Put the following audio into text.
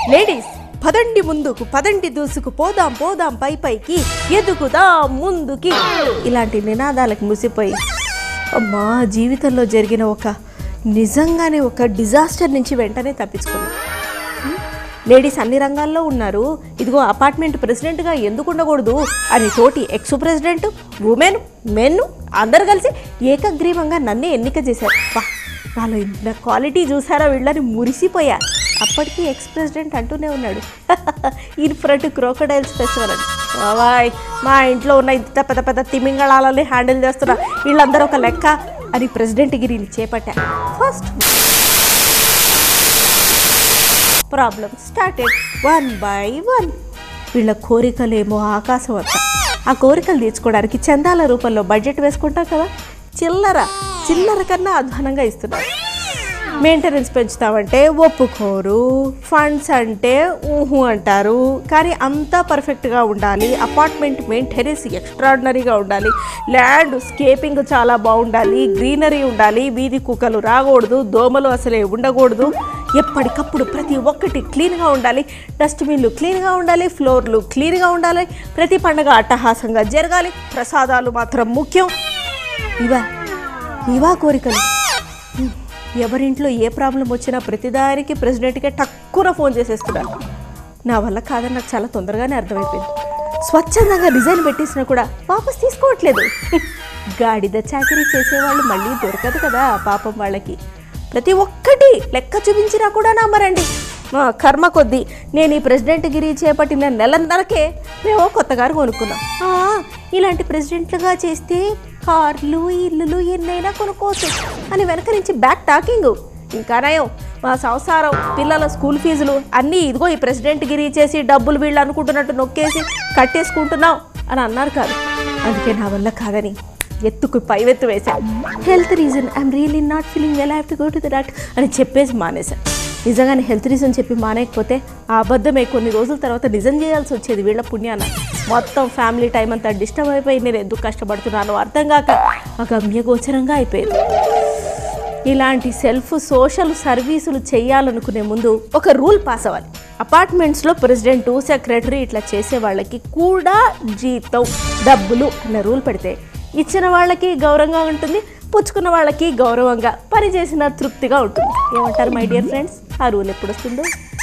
Ladies పదండి ముందుకు పదండి దూసుకు పోదాం పోదాం పై పైకి ఎదుగుదాం ముందుకి ఇలాంటి నినాదాలకు ముసిపోయి అమ్మా జీవితంలో జరిగిన ఒక నిజంగానే ఒక డిజాస్టర్ నుంచి వెంటనే తప్పించుకున్నాం లేడీస్ అన్ని రంగాల్లో ఉన్నారు ఇదిగో అపార్ట్మెంట్ ప్రెసిడెంట్గా ఎందుకు ఉండకూడదు అని తోటి ఎక్స్ ప్రెసిడెంట్ ఉమెన్ మెన్ అందరు కలిసి ఏకగ్రీవంగా నన్నే ఎన్నిక చేశారు వా నాలో ఇంత క్వాలిటీ చూసారా వీళ్ళని మురిసిపోయా అప్పటికి ఎక్స్ ప్రెసిడెంట్ అంటూనే ఉన్నాడు ఇన్ ఫ్రంట్ క్రోకడైల్స్ ఫెస్టివల్ అని బాబాయ్ మా ఇంట్లో ఉన్న ఇంత పెద్ద పెద్ద తిమింగళాలని హ్యాండిల్ చేస్తున్నా వీళ్ళందరూ ఒక లెక్క అని ప్రెసిడెంట్ గిరిని చేపట్టా first problem started one by one వీళ్ళ కోరికలేమో ఆకాశం అంతా ఆ కోరికలు తీర్చుకోవడానికి చందాల రూపంలో బడ్జెట్ వేసుకుంటాం కదా చిల్లర చిల్లర కన్నా అధ్వానంగా ఇస్తున్నారు మెయింటెనెన్స్ పెంచుతామంటే ఒప్పుకోరు ఫండ్స్ అంటే ఊహు అంటారు కానీ అంతా పర్ఫెక్ట్గా ఉండాలి అపార్ట్మెంట్ మెయింటెనెన్స్ ఎక్స్ట్రాడినరీగా ఉండాలి ల్యాండ్ స్కేపింగ్ చాలా బాగుండాలి గ్రీనరీ ఉండాలి వీధి కుక్కలు రాకూడదు దోమలు అసలే ఉండకూడదు ఎప్పటికప్పుడు ప్రతి ఒక్కటి క్లీన్గా ఉండాలి డస్ట్బిన్లు క్లీన్గా ఉండాలి ఫ్లోర్లు క్లీన్గా ఉండాలి ప్రతి పండగ అట్టహాసంగా జరగాలి ప్రసాదాలు మాత్రం ముఖ్యం ఇవా ఇవా కోరికలు హ్మ్. ఎవరింట్లో ఏ ప్రాబ్లం వచ్చినా ప్రతిదానికి ప్రెసిడెంట్కే టక్కున ఫోన్ చేసేస్తున్నారు నా వల్ల కాదని నాకు చాలా తొందరగానే అర్థమైపోయింది స్వచ్ఛందంగా డిజైన్ పెట్టేసినా కూడా వాపస్ తీసుకోవట్లేదు గాడిద చాకరీ చేసేవాళ్ళు మళ్ళీ దొరకదు కదా పాపం వాళ్ళకి ప్రతి ఒక్కటి లెక్క చూపించినా కూడా నమ్మరండి మా కర్మ కొద్దీ నేను ఈ ప్రెసిడెంట్ గిరి చేపట్టిన నెలన్నరకే మేము కొత్త కారు కొనుక్కున్నాం ఆ, ఇలాంటి ప్రెసిడెంట్లుగా చేస్తే కార్లు ఇల్లులు ఎన్నైనా కొనుక్కోవచ్చు అని వెనక నుంచి బ్యాక్ టాకింగ్ ఇంకా నయం మా సంసారం పిల్లల స్కూల్ ఫీజులు అన్నీ ఇదిగో ఈ ప్రెసిడెంట్ గిరి చేసి డబ్బులు వీళ్ళు అనుకుంటున్నట్టు నొక్కేసి కట్టేసుకుంటున్నాం అని అన్నారు కాదు అందుకే నా వల్ల కాదని ఎత్తుకు పైవెత్తు వేశాను health reason I'm really not feeling well have to go to the doctor అని చెప్పేసి మానేశాను నిజంగానే హెల్త్ రీజన్ చెప్పి మానేయకపోతే ఆ అబద్ధమే కొన్ని రోజుల తర్వాత నిజం చేయాల్సి వచ్చేది వీళ్ళ పుణ్యాన మొత్తం ఫ్యామిలీ టైం అంతా డిస్టర్బ్ అయిపోయి నేను ఎందుకు కష్టపడుతున్నానో అర్థం కాక ఒక గమ్యగోచరంగా అయిపోయింది ఇలాంటి సెల్ఫ్ సోషల్ సర్వీసులు చేయాలనుకునే ముందు ఒక రూల్ పాస్ అవ్వాలి అపార్ట్మెంట్స్లో ప్రెసిడెంట్ సెక్రటరీ ఇట్లా చేసే వాళ్ళకి కూడా జీతం డబ్బులు అన్న రూల్ పెడితే ఇచ్చిన వాళ్ళకి గౌరవంగా ఉంటుంది పుచ్చుకున్న వాళ్ళకి గౌరవంగా పని చేసిన తృప్తిగా ఉంటుంది ఏమంటారు మై డియర్ ఫ్రెండ్స్ ఆ రూల్ ఎప్పుడు వస్తుందో